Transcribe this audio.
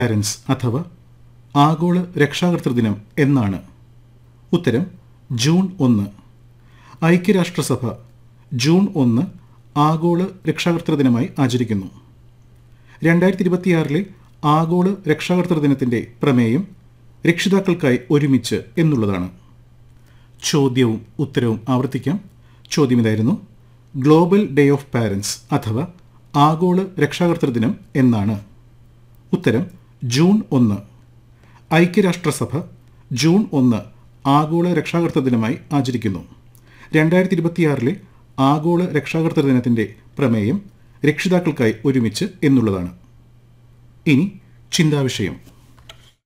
parents അഥവാ ആഗോള രക്ഷാകർതൃ ദിനം എന്നാണ് ഉത്തരം ജൂൺ ഒന്ന് ഐക്യരാഷ്ട്രസഭ ജൂൺ ഒന്ന് ആഗോള രക്ഷാകർതൃ ദിനമായി ആചരിക്കുന്നു രണ്ടായിരത്തി ഇരുപത്തിയാറിലെ ആഗോള രക്ഷാകർതൃ ദിനത്തിന്റെ പ്രമേയം രക്ഷിതാക്കൾക്കായി ഒരുമിച്ച് എന്നുള്ളതാണ് ചോദ്യവും ഉത്തരവും ആവർത്തിക്കാം ചോദ്യം ഇതായിരുന്നു ഗ്ലോബൽ ഡേ ഓഫ് പാരൻസ് അഥവാ ആഗോള രക്ഷാകർതൃ ദിനം എന്നാണ് ഉത്തരം ജൂൺ ഒന്ന് ഐക്യരാഷ്ട്രസഭ ജൂൺ ഒന്ന് ആഗോള രക്ഷാകർതൃ ദിനമായി ആചരിക്കുന്നു രണ്ടായിരത്തി ഇരുപത്തിയാറിലെ ആഗോള രക്ഷാകർതൃ ദിനത്തിന്റെ പ്രമേയം രക്ഷിതാക്കൾക്കായി ഒരുമിച്ച് എന്നുള്ളതാണ് ഇനി ചിന്താവിഷയം